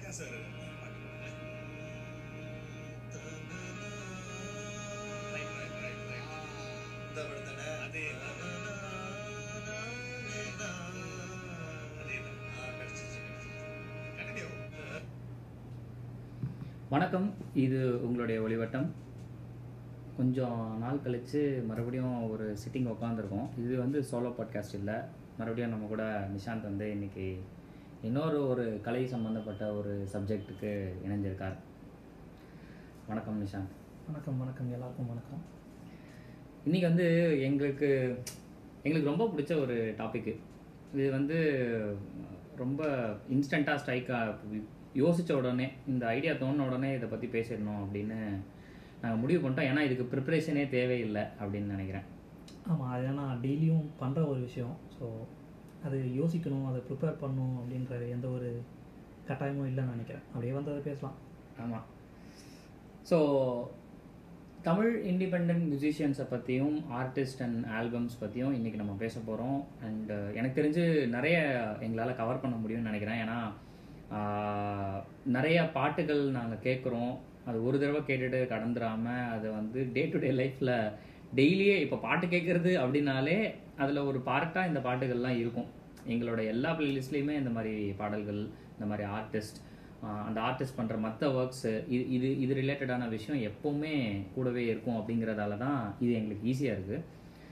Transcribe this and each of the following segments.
Sir அதே வணக்கம் இது உங்களுடைய ஒளிவட்டம் கொஞ்சம் நாள் கழித்து மறுபடியும் ஒரு சிட்டிங் உட்காந்துருக்கோம் இது வந்து சோலோ பாட்காஸ்ட் இல்லை மறுபடியும் நம்ம கூட நிஷாந்த் வந்து இன்னைக்கு இன்னொரு ஒரு கலை சம்மந்தப்பட்ட ஒரு சப்ஜெக்ட்டுக்கு இணைஞ்சிருக்கார் வணக்கம் நிஷாந்த் வணக்கம் வணக்கம் எல்லாருக்கும் வணக்கம் இன்றைக்கி வந்து எங்களுக்கு எங்களுக்கு ரொம்ப பிடிச்ச ஒரு டாப்பிக்கு இது வந்து ரொம்ப இன்ஸ்டண்ட்டாக ஸ்ட்ரைக்காக யோசித்த உடனே இந்த ஐடியா தோணுன உடனே இதை பற்றி பேசிடணும் அப்படின்னு நாங்கள் முடிவு பண்ணிட்டோம் ஏன்னா இதுக்கு ப்ரிப்பரேஷனே தேவையில்லை அப்படின்னு நினைக்கிறேன் ஆமாம் அது ஏன்னா டெய்லியும் பண்ணுற ஒரு விஷயம் ஸோ அது யோசிக்கணும் அதை ப்ரிப்பேர் பண்ணணும் அப்படின்ற எந்த ஒரு கட்டாயமும் இல்லைன்னு நினைக்கிறேன் அப்படியே வந்து அதை பேசலாம் ஆமாம் ஸோ தமிழ் இண்டிபெண்ட் மியூசிஷியன்ஸை பற்றியும் ஆர்டிஸ்ட் அண்ட் ஆல்பம்ஸ் பற்றியும் இன்றைக்கி நம்ம பேச போகிறோம் அண்ட் எனக்கு தெரிஞ்சு நிறைய எங்களால் கவர் பண்ண முடியும்னு நினைக்கிறேன் ஏன்னா ஆஹ், நிறைய பாட்டுகள் நாங்கள் கேட்குறோம் அது ஒரு தடவை கேட்டுட்டு கடந்துடாமல் அது வந்து டே டு டே லைஃப்பில் டெய்லியே இப்போ பாட்டு கேட்குறது அப்படின்னாலே அதில் ஒரு பார்ட்டாக இந்த பாட்டுகள்லாம் இருக்கும் எங்களோட எல்லா பிளேலிஸ்ட்லேயுமே இந்த மாதிரி பாடல்கள் இந்த மாதிரி ஆர்டிஸ்ட் அந்த ஆர்டிஸ்ட் பண்ணுற மற்ற ஒர்க்ஸு இது இது இது ரிலேட்டடான விஷயம் எப்போவுமே கூடவே இருக்கும் அப்படிங்கிறதால தான் இது எங்களுக்கு ஈஸியாக இருக்குது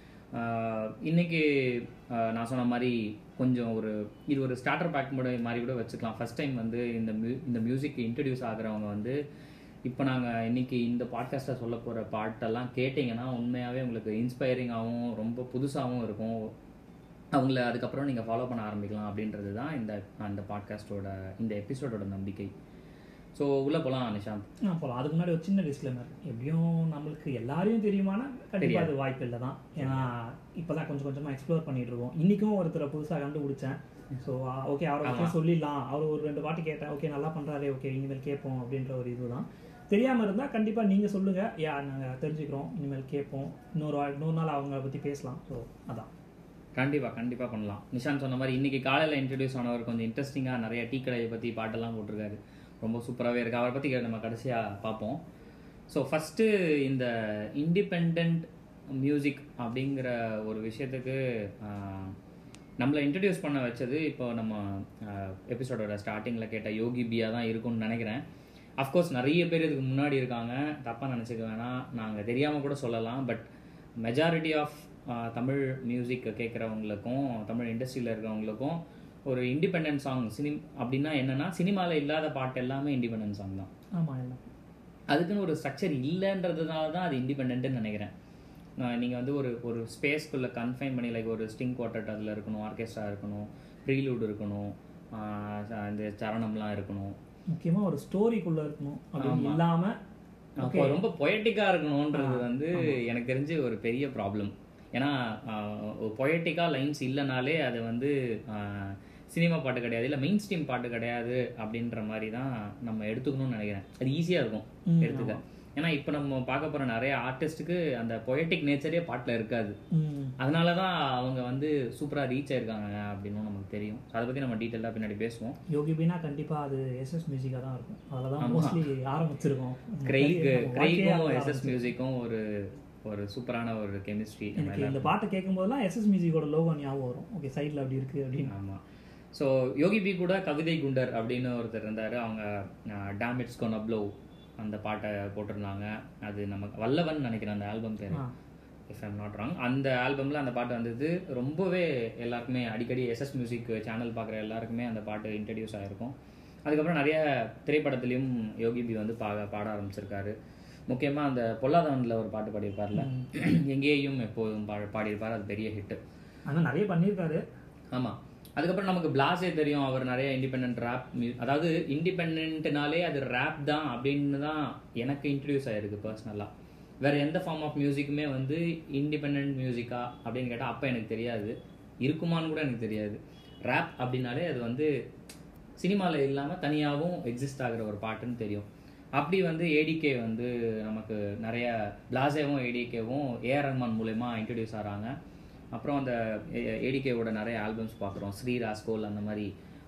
இன்னைக்கு ஆஹ் நான் சொன்ன மாதிரி கொஞ்சம் ஒரு இது ஒரு ஸ்டார்டர் பேக் மாதிரி கூட வச்சுக்கலாம் ஃபர்ஸ்ட் டைம் வந்து இந்த மியூ இந்த மியூசிக் இன்ட்ரடியூஸ் ஆகுறவங்க வந்து இப்போ நாங்கள் இன்னைக்கு இந்த பாட்காஸ்ட்டில் சொல்ல போகிற பாட்டெல்லாம் கேட்டிங்கன்னா உண்மையாகவே உங்களுக்கு இன்ஸ்பைரிங்காகவும் ரொம்ப புதுசாகவும் இருக்கும் அவங்கள அதுக்கப்புறம் நீங்கள் ஃபாலோ பண்ண ஆரம்பிக்கலாம் அப்படின்றது தான் இந்த அந்த பாட்காஸ்ட்டோட இந்த எபிசோடோட நம்பிக்கை ஸோ உள்ளே போகலாம் நிஷாந்த் ஆ போகலாம் அதுக்கு முன்னாடி ஒரு சின்ன டிஸ்க்ளைமர் எப்படியும் நம்மளுக்கு எல்லாரையும் தெரியுமானா கண்டிப்பாக அது வாய்ப்பு இல்லை தான் ஏன்னா இப்போ தான் கொஞ்சம் கொஞ்சமாக எக்ஸ்ப்ளோர் பண்ணிட்டு இருக்கோம் இன்றைக்கும் ஒருத்தரை புதுசாக கண்டுபிடிச்சேன் ஸோ ஓகே அவரை பற்றி சொல்லிடலாம் அவர் ஒரு ரெண்டு பாட்டு கேட்டேன் ஓகே நல்லா பண்ணுறாரே ஓகே இனிமேல் கேட்போம் அப்படின்ற ஒரு இதுதான் தெரியாமல் இருந்தால் கண்டிப்பாக நீங்கள் சொல்லுங்கள் யா நாங்கள் தெரிஞ்சுக்கிறோம் இனிமேல் கேட்போம் இன்னொரு வா- இன்னொரு நாள் அவங்கள பற்றி பேசலாம் ஸோ அதான் கண்டிப்பாக கண்டிப்பாக பண்ணலாம் நிஷாந்த் சொன்ன மாதிரி இன்னைக்கு காலையில் இன்ட்ரடியூஸ் ஆனவர் கொஞ்சம் இன்ட்ரெஸ்டிங்காக நிறைய டீ கடையை பற்றி பாட்டெல்லாம் போட்டிருக்காரு ரொம்ப சூப்பராகவே இருக்குது அவரை பற்றி நம்ம கடைசியாக பார்ப்போம் ஸோ ஃபஸ்ட்டு இந்த இண்டிபெண்ட் மியூசிக் அப்படிங்கிற ஒரு விஷயத்துக்கு ஆஹ், நம்மளை இன்ட்ரடியூஸ் பண்ண வச்சது இப்போ நம்ம எபிசோடோட ஸ்டார்டிங்கில் கேட்ட யோகி பியா தான் இருக்கும்னு நினைக்கிறேன் அஃப்கோர்ஸ் நிறைய பேர் இதுக்கு முன்னாடி இருக்காங்க தப்பாக நினச்சிக்க வேணாம் நாங்கள் தெரியாமல் கூட சொல்லலாம் but majority of Tamil music கேட்குறவங்களுக்கும் தமிழ் இண்டஸ்ட்ரியில் இருக்கிறவங்களுக்கும் ஒரு இண்டிபெண்டன்ட் சாங் சினி அப்படின்னா என்னன்னா சினிமாவில் இல்லாத பாட்டு எல்லாமே இண்டிபெண்டன்ட் சாங் தான் ஆமாம் எல்லாம் அதுக்குன்னு ஒரு ஸ்ட்ரக்சர் இல்லைன்றதுனால தான் அது இண்டிபெண்ட்டுன்னு நினைக்கிறேன் நீங்கள் வந்து ஒரு ஒரு ஸ்பேஸ்க்குள்ளே கன்ஃபைன் பண்ணி லைக் ஒரு ஸ்டிங் குவார்டட் அதில் இருக்கணும் ஆர்கெஸ்ட்ரா இருக்கணும் ப்ரீலூட் இருக்கணும் ஆஹ் ச- இந்த சரணம்லாம் இருக்கணும் முக்கியமாக ஒரு ஸ்டோரிக்குள்ளே இருக்கணும் அப்படின்னு இல்லாமல் அப்போ ரொம்ப பொயட்டிக்காக இருக்கணுன்றது வந்து எனக்கு தெரிஞ்சு ஒரு பெரிய ப்ராப்ளம் ஏன்னா பொயட்டிக்காக லைன்ஸ் இல்லைனாலே அது வந்து ஆஹ், சினிமா பாட்டு கிடையாது இல்லை மெயின் ஸ்ட்ரீம் பாட்டு கிடையாது அப்படின்ற மாதிரி தான் நம்ம எடுத்துக்கணும்னு நினைக்கிறேன் அது ஈஸியாக இருக்கும் ம், எடுத்துக்க ஏன்னா இப்போ நம்ம பார்க்க போகிற நிறைய ஆர்டிஸ்ட்டுக்கு அந்த பொயட்டிக் நேச்சரே பாட்டில் இருக்காது ம் அதனால தான் அவங்க வந்து சூப்பராக ரீச் ஆயிருக்காங்க அப்படின்னு நமக்கு தெரியும் அதை பற்றி நம்ம டீட்டெயிலாக பின்னாடி பேசுவோம் யோகி பீனா கண்டிப்பா அது எஸ்எஸ் மியூசிக்காக தான் இருக்கும் அதில் தான் மோஸ்ட்லி ஆரம்பிச்சிருக்கோம் கிரெய்க் நம்ம வாழ்க்கையே கிரெய்க்கும் அதுல எஸ்எஸ் மியூசிக்கும் ஒரு ஒரு சூப்பரான ஒரு கெமிஸ்ட்ரி எனக்கு இந்த பாட்டை கேட்கும்போதெல்லாம் எஸ்எஸ் மியூசிக்கோட லோகோ ஞாபகம் வரும் ஓகே சைடில் அப்படி இருக்கு அப்படின்னு ஆமாம் ஸோ யோகி பி கூட கவிதை குண்டர் அப்படின்னு ஒருத்தர் இருந்தார் அவங்க டேமிட்ஸ் கொன் அப்ளோ அந்த பாட்டை போட்டிருந்தாங்க அது நமக்கு வல்லவன் நினைக்கிறேன் அந்த ஆல்பம் பேர் ah. If I'm not wrong அந்த ஆல்பமில் அந்த பாட்டு வந்தது ரொம்பவே எல்லாருக்குமே அடிக்கடி எஸ்எஸ் மியூசிக் சேனல் பார்க்குற எல்லாருக்குமே அந்த பாட்டு இன்ட்ரடியூஸ் ஆகிருக்கும் அதுக்கப்புறம் நிறைய திரைப்படத்துலேயும் யோகி பி வந்து பா பாட ஆரம்பிச்சிருக்காரு முக்கியமாக அந்த பொல்லாதவனில் ஒரு பாட்டு பாடியிருப்பார்ல எங்கேயும் எப்போதும் பா பாடியிருப்பார் அது பெரிய ஹிட்டு ஆனால் நிறைய பண்ணியிருக்காரு ஆமாம் அதுக்கப்புறம் நமக்கு பிளாஸே தெரியும் அவர் நிறைய இண்டிபெண்ட் ரேப் அதாவது இண்டிபெண்ட்னாலே அது ரேப் தான் அப்படின்னு தான் எனக்கு இன்ட்ரடியூஸ் ஆயிருக்கு பர்சனலாக வேற எந்த ஃபார்ம் ஆஃப் மியூசிக்குமே வந்து இண்டிபெண்ட் மியூசிக்கா அப்படின்னு கேட்டால் அப்போ எனக்கு தெரியாது இருக்குமான்னு கூட எனக்கு தெரியாது ரேப் அப்படின்னாலே அது வந்து சினிமாவில் இல்லாமல் தனியாகவும் எக்ஸிஸ்ட் ஆகுற ஒரு பாட்டுன்னு தெரியும் அப்படி வந்து ஏடிகே வந்து நமக்கு நிறைய பிளாசேவும் ஏடிகேவும் ஏஆர் ரஹ்மான் மூலயமா இன்ட்ரடியூஸ் ஆகிறாங்க அப்புறம் அந்த ஏடிகேவோட நிறைய ஆல்பம்ஸ் பார்க்குறோம் ஸ்ரீ ராஸ்கோல் அந்த மாதிரி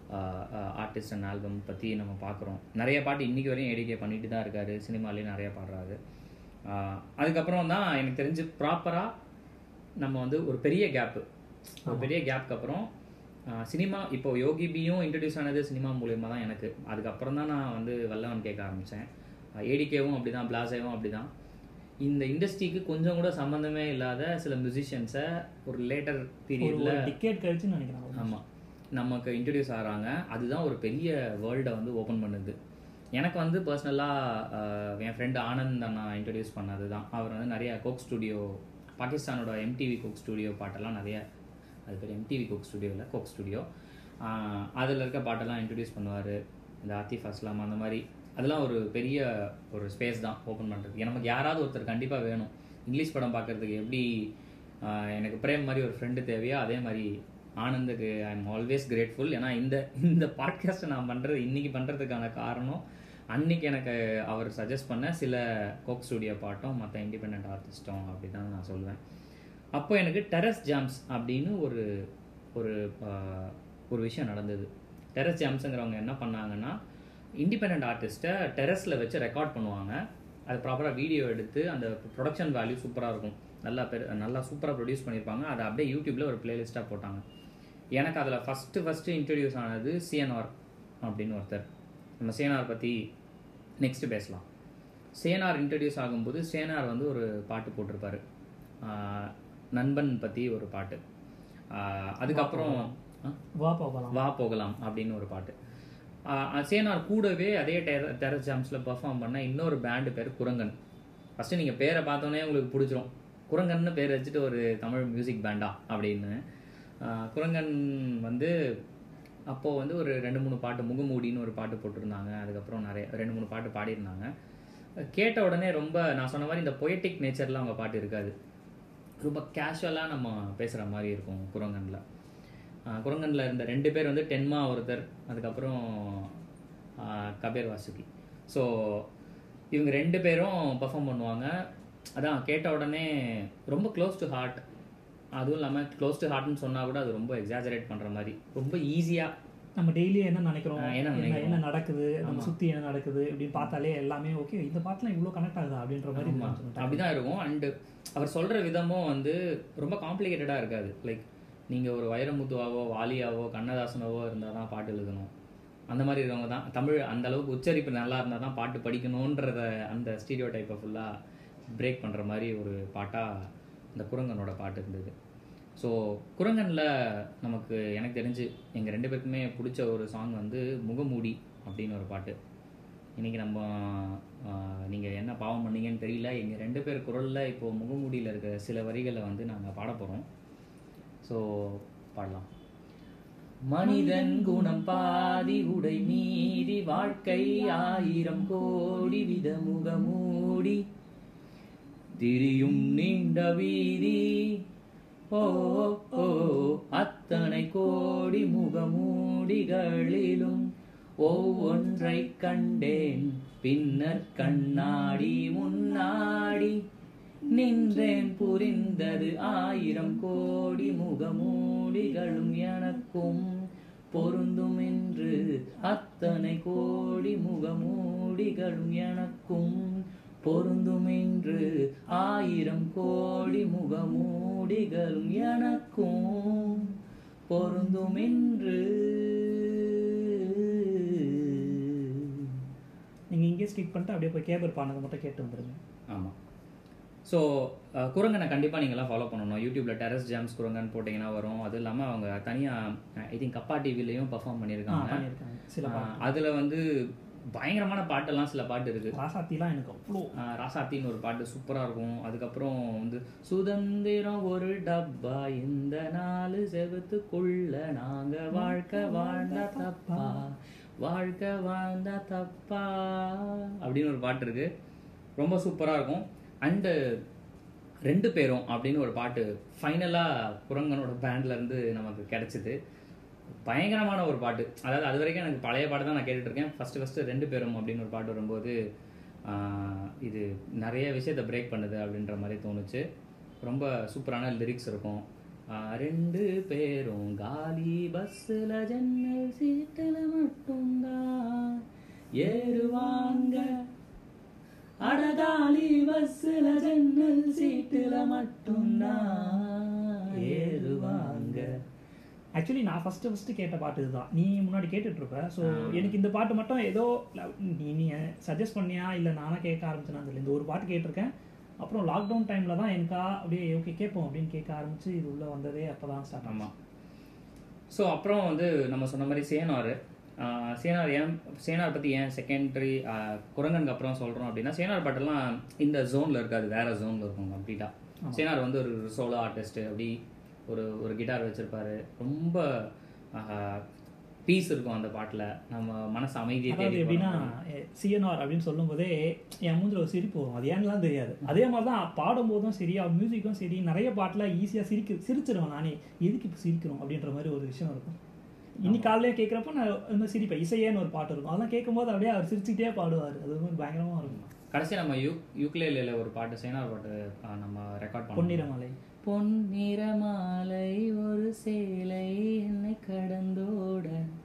ஆர்டிஸ்ட் அண்ட் ஆல்பம் பற்றி நம்ம பார்க்குறோம் நிறைய பாட்டு இன்றைக்கி வரையும் ஏடிகே பண்ணிட்டு தான் இருக்காரு சினிமாலேயும் நிறைய பாடுறாரு ஆஹ் அதுக்கப்புறம் தான் எனக்கு தெரிஞ்சு ப்ராப்பராக நம்ம வந்து ஒரு பெரிய கேப்பு ஒரு பெரிய கேப்க்கு அப்புறம் ஆஹ் சினிமா இப்போ யோகி பியும் இன்ட்ரடியூஸ் ஆனது சினிமா மூலியமா தான் எனக்கு அதுக்கப்புறம் தான் நான் வந்து வல்லவன் கேட்க ஆரம்பித்தேன் ஏடிகேவும் அப்படி தான் பிளாசேவும் அப்படி தான் இந்த இண்டஸ்ட்ரிக்கு கொஞ்சம் கூட சம்மந்தமே இல்லாத சில மியூசிஷியன்ஸை ஒரு லேட்டர் ஒரு பீரியடில் டிக்கெட் கழிச்சுன்னு நினைக்கிறேன் ஆமாம் நமக்கு இன்ட்ரடியூஸ் ஆகிறாங்க அதுதான் ஒரு பெரிய வேர்ல்டை வந்து ஓப்பன் பண்ணுது எனக்கு வந்து பர்சனலாக என் ஃப்ரெண்டு ஆனந்த் அண்ணா இன்ட்ரடியூஸ் பண்ணது தான் அவர் வந்து நிறைய கோக் ஸ்டுடியோ பாகிஸ்தானோட எம்டிவி கோக் ஸ்டுடியோ பாட்டெல்லாம் நிறைய அது பேர் எம்டிவி கோக் ஸ்டுடியோ இல்லை கோக் ஸ்டுடியோ அதில் இருக்க பாட்டெல்லாம் இன்ட்ரடியூஸ் பண்ணுவார் இந்த ஆத்திஃப் அஸ்லாம் அந்த மாதிரி அதெல்லாம் ஒரு பெரிய ஒரு ஸ்பேஸ் தான் ஓப்பன் பண்ணுறதுக்கு நமக்கு யாராவது ஒருத்தர் கண்டிப்பாக வேணும் இங்கிலீஷ் படம் பார்க்குறதுக்கு எப்படி ஆஹ் எனக்கு பிரேம் மாதிரி ஒரு ஃப்ரெண்டு தேவையோ அதே மாதிரி ஆனந்துக்கு ஐ எம் ஆல்வேஸ் கிரேட்ஃபுல் ஏன்னா இந்த இந்த பாட்காஸ்ட்டை நான் பண்ணுறது இன்றைக்கி பண்ணுறதுக்கான காரணம் அன்னைக்கு எனக்கு அவர் சஜஸ்ட் பண்ண சில கோக் ஸ்டுடியோ பாட்டும் மற்ற இண்டிபெண்ட் ஆர்டிஸ்ட்டும் அப்படி தான் நான் சொல்லுவேன் அப்போ எனக்கு டெரஸ் ஜாம்ஸ் அப்படின்னு ஒரு ஒரு ஆஹ், ஒரு விஷயம் நடந்தது டெரஸ் ஜாம்ஸுங்கிறவங்க என்ன பண்ணாங்கன்னா இண்டிபெண்ட் ஆர்டிஸ்ட்டை டெரஸில் வச்சு ரெக்கார்ட் பண்ணுவாங்க அது ப்ராப்பராக வீடியோ எடுத்து அந்த ப்ரொடக்ஷன் வேல்யூ சூப்பராக இருக்கும் நல்லா பெரு நல்லா சூப்பராக ப்ரொடியூஸ் பண்ணியிருப்பாங்க அதை அப்படியே யூடியூப்பில் ஒரு பிளேலிஸ்ட்டாக போட்டாங்க எனக்கு அதில் ஃபஸ்ட்டு ஃபஸ்ட்டு இன்ட்ரடியூஸ் ஆனது சிஎன்ஆர் அப்படின்னு ஒருத்தர் நம்ம சிஎன்ஆர் பற்றி நெக்ஸ்ட் பேசலாம் சேனார் இன்ட்ரடியூஸ் ஆகும்போது சேனார் வந்து ஒரு பாட்டு போட்டிருப்பாரு ஆஹ் நண்பன் பற்றி ஒரு பாட்டு ஆஹ் அதுக்கப்புறம் ஆ? வா போகலாம் வா போகலாம் அப்படின்னு ஒரு பாட்டு ஆஹ் சேனார் கூடவே அதே டெர டெரஸ் ஜாம்ஸில் பெர்ஃபார்ம் பண்ண இன்னொரு பேண்டு பேர் குரங்கன் ஃபஸ்ட்டு நீங்கள் பேரை பார்த்தோன்னே உங்களுக்கு பிடிச்சிரும் குரங்கன்னு பேர் வச்சுட்டு ஒரு தமிழ் மியூசிக் பேண்டா அப்படின்னு ஆஹ் குரங்கன் வந்து அப்போது வந்து ஒரு ரெண்டு மூணு பாட்டு முகமூடின்னு ஒரு பாட்டு போட்டிருந்தாங்க அதுக்கப்புறம் நிறைய ரெண்டு மூணு பாட்டு பாடியிருந்தாங்க கேட்ட உடனே ரொம்ப நான் சொன்ன மாதிரி இந்த பொயட்டிக் நேச்சர்லாம் அவங்க பாட்டு இருக்காது ரொம்ப கேஷுவலாக நம்ம பேசுகிற மாதிரி இருக்கும் குரங்கனில் குரங்கனில் இருந்த ரெண்டு பேர் வந்து டென்மா ஒருத்தர் அதுக்கப்புறம் ஆஹ் கபீர் வாசுகி ஸோ இவங்க ரெண்டு பேரும் பெர்ஃபார்ம் பண்ணுவாங்க அதான் கேட்ட உடனே ரொம்ப க்ளோஸ் டு ஹார்ட் அதுவும் இல்லாமல் க்ளோஸ் டு ஹார்ட்னு சொன்னால் கூட அது ரொம்ப எக்ஸாஜரேட் பண்ணுற மாதிரி ரொம்ப ஈஸியாக நம்ம டெய்லி என்ன நினைக்கிறோம் ஆ, என்ன என்ன நினைக்கிறோம்? என்ன நடக்குது நம்ம சுத்தி என்ன நடக்குது இப்படின்னு பார்த்தாலே எல்லாமே ஓகே இந்த பாட்டுலாம் இவ்வளோ கனெக்ட் ஆகுதா அப்படின்ற மாதிரி ஆமா. தோணும். அப்படிதான் இருக்கும் அண்டு அவர் சொல்ற விதமும் வந்து ரொம்ப காம்ப்ளிகேட்டடா இருக்காது லைக் நீங்க ஒரு வைரமுத்துவாவோ வாலியாவோ கண்ணதாசனாவோ இருந்தால் தான் பாட்டு எழுதணும் அந்த மாதிரி இருக்கவங்க தான் தமிழ் அந்த அளவுக்கு உச்சரிப்பு நல்லா இருந்தால் தான் பாட்டு படிக்கணுன்றத அந்த ஸ்டீரியோ டைப்பை ஃபுல்லாக பிரேக் பண்ணுற மாதிரி ஒரு பாட்டாக இந்த குரங்கனோட பாட்டு இருந்தது ஸோ குரங்கனில் நமக்கு எனக்கு தெரிஞ்சு எங்கள் ரெண்டு பேருக்குமே பிடிச்ச ஒரு சாங் வந்து முகமூடி அப்படின்னு ஒரு பாட்டு இன்னைக்கு நம்ம நீங்கள் என்ன பாவம் பண்ணீங்கன்னு தெரியல எங்கள் ரெண்டு பேர் குரலில் இப்போது முகமூடியில் இருக்கிற சில வரிகளை வந்து நாங்கள் பாட போகிறோம் ஸோ பாடலாம் மனிதன் குணம் பாதி உடை மீறி வாழ்க்கை ஆயிரம் கோடி வித முகமூடி திரியும் நீண்ட வீதி ஓ ஓ அத்தனை கோடி முகமூடிகளிலும் ஒவ்வொன்றை கண்டேன் பின்னர் கண்ணாடி முன்னாடி நின்றேன் புரிந்தது ஆயிரம் கோடி முகமூடிகளும் எனக்கும் பொருந்தும் என்று அத்தனை கோடி முகமூடிகளும் எனக்கும் பொருந்தும் என்று ஆயிரம் கோடி முகமூடிகளும் எனக்கும் பொருந்தும் என்று நீங்க இங்கே ஸ்கிப் பண்ணிட்டு அப்படியே போய் கேபிள் பானதை மட்டும் கேட்டு வந்துருங்க ஆமாம் ஸோ குரங்கனை கண்டிப்பாக நீங்களாம் ஃபாலோ பண்ணணும் யூடியூப்பில் டெரஸ் ஜாம்ஸ் குரங்கன் போட்டிங்கன்னா வரும் அதுவும் இல்லாமல் அவங்க தனியாக ஐ திங்க் கப்பா டிவிலையும் பர்ஃபார்ம் ஆ, பண்ணியிருக்காங்க பண்ணியிருக்காங்க சில பாட்டு அதில் வந்து பயங்கரமான பாட்டெல்லாம் சில பாட்டு இருக்குது ராசாத்திலாம் எனக்கு அவ்வளோ ராசாத்தின்னு ஒரு பாட்டு சூப்பராக இருக்கும் அதுக்கப்புறம் வந்து சுதந்திரம் ஒரு டப்பா இந்த நாலு செவத்துக்குள்ள நாங்கள் வாழ்க்கை வாழ்ந்தா தப்பா வாழ்க்கை வாழ்ந்தா தப்பா அப்படின்னு ஒரு பாட்டு இருக்கு ரொம்ப சூப்பராக இருக்கும் அண்டு ரெண்டு பேரும் அப்படின்னு ஒரு பாட்டு ஃபைனலாக குரங்கனோட பேண்ட்ல இருந்து நமக்கு கிடைச்சிது பயங்கரமான ஒரு பாட்டு அதாவது அது வரைக்கும் எனக்கு பழைய பாட்டு தான் நான் கேட்டுட்டு இருக்கேன் ஃபஸ்ட்டு ஃபஸ்ட்டு ரெண்டு பேரும் அப்படின்னு ஒரு பாட்டு வரும்போது ஆஹ், இது நிறைய விஷயத்தை பிரேக் பண்ணுது அப்படின்ற மாதிரி தோணுச்சு ரொம்ப சூப்பரான லிரிக்ஸ் இருக்கும் ஆ, ரெண்டு பேரும் காலி பஸ்ஸில் ஜன்னல் சீட்டில் மட்டும்தான் ஏறுவாங்க அடகாலி பஸ்ஸில் ஜன்னல் சீட்டில் மட்டும்தான் ஏறுவாங்க ஆக்சுவலி நான் ஃபஸ்ட்டு ஃபஸ்ட்டு கேட்ட பாட்டு இதுதான் நீ முன்னாடி கேட்டுட்டு இருப்ப ஸோ எனக்கு இந்த பாட்டு மட்டும் ஏதோ ல- நீ நீ சஜஸ்ட் பண்ணியா இல்லை நானா கேட்க ஆரம்பிச்சேனா தெரியல இந்த ஒரு பாட்டு கேட்டிருக்கேன் அப்புறம் லாக்டவுன் டைமில் தான் எனக்கா அப்படியே ஓகே கேட்போம் அப்படின்னு கேட்க ஆரம்பிச்சு இது உள்ளே வந்ததே அப்போ தான் ஸ்டார்ட் ஆமாம் ஸோ அப்புறம் வந்து நம்ம சொன்ன மாதிரி சேனார் ஆஹ் சேனார் ஏன் சேனார் பற்றி ஏன் செகண்டரி குரங்கனுக்கு அப்புறம் சொல்கிறோம் அப்படின்னா சேனார் பாட்டெல்லாம் இந்த ஜோனில் இருக்காது வேற ஜோனில் இருக்கும் கம்ப்ளீட்டாக சேனார் வந்து ஒரு சோலோ ஆர்டிஸ்ட்டு அப்படி ஒரு ஒரு கிட்டார் வச்சுருப்பாரு ரொம்ப பீஸ் இருக்கும் அந்த பாட்டில் நம்ம மனசு அமைதியை அதாவது தேடி எப்படின்னா போற சிஎன்ஆர் அப்படின்னு சொல்லும்போதே என் மூஞ்சில் ஒரு சிரிப்பு வரும் அது ஏன்லாம் தெரியாது அதே மாதிரி தான் பாடும்போதும் சரி அவர் மியூசிக்கும் சரி நிறைய பாட்டில் ஈஸியாக சிரிக்க சிரிச்சிருவேன் நானே எதுக்கு இப்போ சிரிக்கிறோம் அப்படின்ற மாதிரி ஒரு விஷயம் இருக்கும் இன்னைக்கு காலையில கேட்குறப்ப நான் இந்த மாதிரி சிரிப்பேன் இசையேன்னு ஒரு பாட்டு இருக்கும் அதெல்லாம் கேட்கும்போது அப்படியே அவர் சிரிச்சுக்கிட்டே பாடுவார் அது ஒரு மாதிரி பயங்கரமாக இருக்கும் கடைசி நம்ம யூ யூக்லேலில் ஒரு பாட்டு சேனார் பாட்டு ஆஹ் நம்ம ரெக்கார்ட் பண்ணோம் பொன்னிறமலை பொன்னிற மாலை ஒரு சேலை என்னை கடந்தோட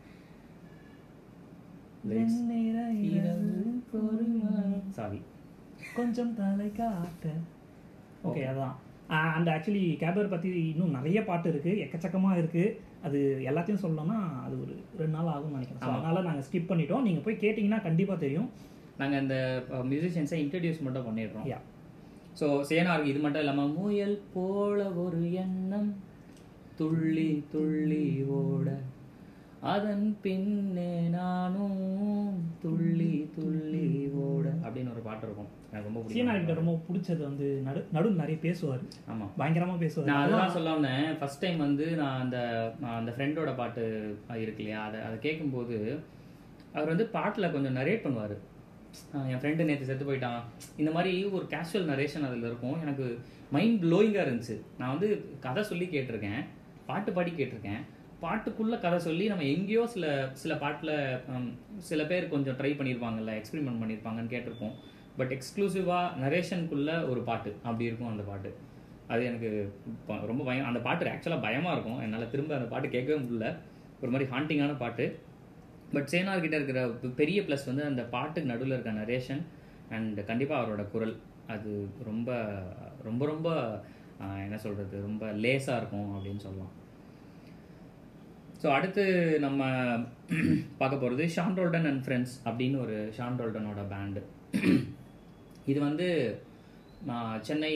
வெண்ணிற இரவு சாரி கொஞ்சம் தலை காட்ட ஓகே அதான் அண்ட் ஆக்சுவலி கேபர் பற்றி இன்னும் நிறைய பாட்டு இருக்குது எக்கச்சக்கமாக இருக்குது அது எல்லாத்தையும் சொல்லணும்னா அது ஒரு ரெண்டு நாள் ஆகும்னு நினைக்கிறேன் So, அதனால நாங்கள் ஸ்கிப் பண்ணிட்டோம் நீங்கள் போய் கேட்டிங்கன்னா கண்டிப்பாக தெரியும் நாங்கள் இந்த மியூசிஷியன்ஸை இன்ட்ரடியூஸ் மட்டும் பண்ணிடுறோம் யா ஸோ சேனாருக்கு இது மட்டும் இல்லாமல் முயல் போல ஒரு எண்ணம் துள்ளி துள்ளி ஓட அதன் பின்னே நானும் துள்ளி துள்ளி ஓட அப்படின்னு ஒரு பாட்டு இருக்கும் எனக்கு ரொம்ப சீனா கிட்ட பிடிக்கும் ரொம்ப பிடிச்சது வந்து நடு நடு நிறைய பேசுவார் ஆமாம் பயங்கரமாக பேசுவார் நான் அதுதான் சொல்ல வந்தேன் ஃபர்ஸ்ட் டைம் வந்து நான் அந்த நான் அந்த ஃப்ரெண்டோட பாட்டு இருக்கு இல்லையா அதை அதை கேட்கும்போது அவர் வந்து பாட்டில் கொஞ்சம் நரேட் பண்ணுவார் என் ஃப்ரெண்டு நேற்று செத்து போயிட்டான் இந்த மாதிரி ஒரு கேஷுவல் நரேஷன் அதில் இருக்கும் எனக்கு மைண்ட் ப்ளோயிங்காக இருந்துச்சு நான் வந்து கதை சொல்லி கேட்டிருக்கேன் பாட்டு பாடி கேட்டிருக்கேன் பாட்டுக்குள்ளே கதை சொல்லி நம்ம எங்கேயோ சில சில பாட்டில் சில பேர் கொஞ்சம் ட்ரை பண்ணியிருப்பாங்கல்ல எக்ஸ்பெரிமெண்ட் பண்ணியிருப்பாங்கன்னு கேட்டிருப்போம் பட் எக்ஸ்க்ளூசிவாக நரேஷனுக்குள்ள ஒரு பாட்டு அப்படி இருக்கும் அந்த பாட்டு அது எனக்கு ப- ரொம்ப பயம் அந்த பாட்டு ஆக்சுவலாக பயமாக இருக்கும் என்னால் திரும்ப அந்த பாட்டு கேட்கவே முடியல ஒரு மாதிரி ஹாண்டிங்கான பாட்டு பட் சேனார் கிட்ட இருக்கிற பெ- பெரிய ப்ளஸ் வந்து அந்த பாட்டுக்கு நடுவில் இருக்க நரேஷன் அண்ட் கண்டிப்பாக அவரோட குரல் அது ரொம்ப ரொம்ப ரொம்ப ஆஹ், என்ன சொல்கிறது ரொம்ப லேஸாக இருக்கும் அப்படின்னு சொல்லலாம் ஸோ அடுத்து நம்ம பார்க்க போகிறது ஷான் ரோல்டன் அண்ட் ஃப்ரெண்ட்ஸ் அப்படின்னு ஒரு ஷான் ரோல்டனோட பேண்டு இது வந்து நான் சென்னை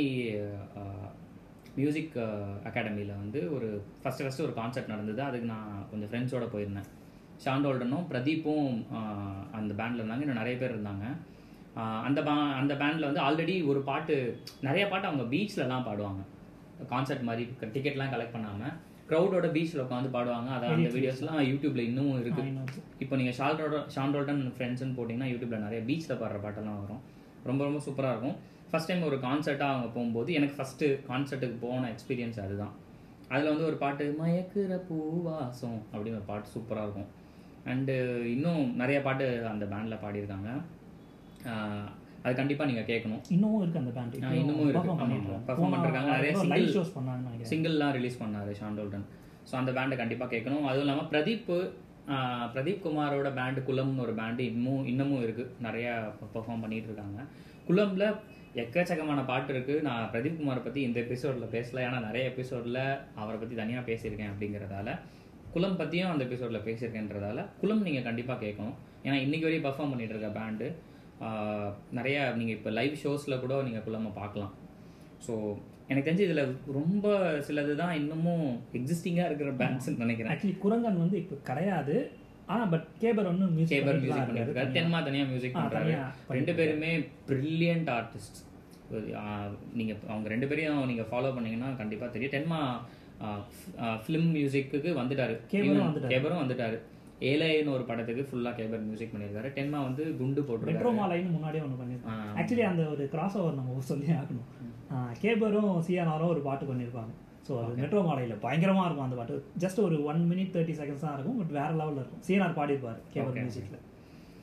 மியூசிக் அகாடமியில் வந்து ஒரு ஃபஸ்ட்டு ஃபஸ்ட்டு ஒரு கான்சர்ட் நடந்தது அதுக்கு நான் கொஞ்சம் ஃப்ரெண்ட்ஸோட போயிருந்தேன் ஷான் ரோல்டனும் பிரதீப்பும் ஆஹ், அந்த பேண்டில் இருந்தாங்க இன்னும் நிறைய பேர் இருந்தாங்க ஆஹ், அந்த பா அந்த பேண்டில் வந்து ஆல்ரெடி ஒரு பாட்டு நிறைய பாட்டு அவங்க பீச்லலாம் பாடுவாங்க கான்சர்ட் மாதிரி டிக்கெட்லாம் கலெக்ட் பண்ணாமல் க்ரௌடோட பீச்சில் உட்காந்து பாடுவாங்க அதை அந்த வீடியோஸ்லாம் யூடியூப்ல இன்னமும் இருக்கு இப்போ நீங்கள் ஷால் ரோட ஷான் ரோல்டன் ஃப்ரெண்ட்ஸ்னு போட்டிங்கன்னா யூடியூப்ல நிறைய பீச்சில் பாடுற பாட்டெல்லாம் வரும் ரொம்ப ரொம்ப சூப்பராக இருக்கும் ஃபர்ஸ்ட் டைம் ஒரு கான்சர்ட்டாக அவங்க போகும்போது எனக்கு ஃபஸ்ட்டு கான்சர்ட்டுக்கு போன எக்ஸ்பீரியன்ஸ் அதுதான் அதில் வந்து ஒரு பாட்டு மயக்குற பூவாசம் அப்படின்னு ஒரு பாட்டு சூப்பராக இருக்கும் அண்டு இன்னும் நிறைய பாட்டு அந்த பேண்டில் பாடியிருக்காங்க ஆஹ் அது கண்டிப்பாக நீங்கள் கேட்கணும் இன்னமும் இருக்கு அந்த பேண்ட் ஆ, இன்னமும் இருக்கு. ஆமா, ஆமா. Perform பண்றாங்க. நிறைய லைவ் single- ஷோஸ் பண்ணாங்கன்னு நினைக்கிறேன் சிங்கிள்லாம் ரிலீஸ் பண்ணாரு ஷாண்டோல்டன் ஸோ அந்த பேண்டை கண்டிப்பாக கேட்கணும் அதுவும் இல்லாமல் பிரதீப் ஆஹ், பிரதீப் குமாரோட பேண்டு குலம்னு ஒரு பேண்டு இன்னமும் இன்னமும் இருக்குது நிறையா பெர்ஃபார்ம் பண்ணிட்டு இருக்காங்க குலம்ல எக்கச்சக்கமான பாட்டு இருக்குது நான் பிரதீப் குமாரை பற்றி இந்த எபிசோடில் பேசல ஏன்னா நிறைய எபிசோடில் அவரை பற்றி தனியாக பேசியிருக்கேன் அப்படிங்கிறதால குலம் பற்றியும் அந்த எபிசோடில் பேசியிருக்கேன்றதால குலம் நீங்கள் கண்டிப்பாக கேட்கணும் ஏன்னா இன்னைக்கு வரையும் பெர்ஃபார்ம் பண்ணிட்டு இருக்க பேண்டு நிறைய நீங்கள் இப்போ லைவ் ஷோஸில் கூட நீங்கள் குலமை பார்க்கலாம் ஸோ எனக்கு தெரிஞ்சு இதில் ரொம்ப சிலது தான் இன்னமும் எக்ஸிஸ்டிங்காக இருக்கிற பேண்ட்ஸ்னு நினைக்கிறேன் ஆக்சுவலி குரங்கன் வந்து இப்போ கிடையாது ஆனா பட் கேபர் ஒன்று மியூசிக் கேபர் மியூசிக் பண்ணிருக்காரு தென்மா தனியாக மியூசிக் ஆ, பண்ணுறாரு தனியா ரெண்டு பேருமே பிரில்லியன்ட் ஆர்டிஸ்ட் நீங்கள் அவங்க ரெண்டு பேரையும் நீங்கள் ஃபாலோ பண்ணீங்கன்னா கண்டிப்பாக தெரியும் தென்மா ஃபிலிம் மியூசிக்கு வந்துட்டாரு கேபரும் Even வந்துட்டாரு. கேபரும் வந்துட்டாரு ஏலேன்னு ஒரு படத்துக்கு ஃபுல்லாக கேபர் மியூசிக் பண்ணியிருக்காரு டென்மா வந்து குண்டு போட்டிருக்காரு மெட்ரோ மாலைன்னு முன்னாடியே ஒன்று பண்ணியிருப்பாங்க ஆ. ஆக்சுவலி அந்த ஒரு கிராஸ் ஓவர் நம்ம சொல்லி ஆகணும் ஆ, கேபரும் சிஆர்ஆரும் ஒரு பாட்டு பண்ணியிருப்பாங்க ஸோ அது மெட்ரோ மாலையில் பயங்கரமா இருக்கும் அந்த பாட்டு ஜஸ்ட் ஒரு ஒன் மினிட் தேர்ட்டி செகண்ட்ஸ் தான் இருக்கும் பட் வேற லெவலில் இருக்கும் சிஆர்ஆர் பாடியிருப்பார் கேபர் Okay. மியூசிக்கில்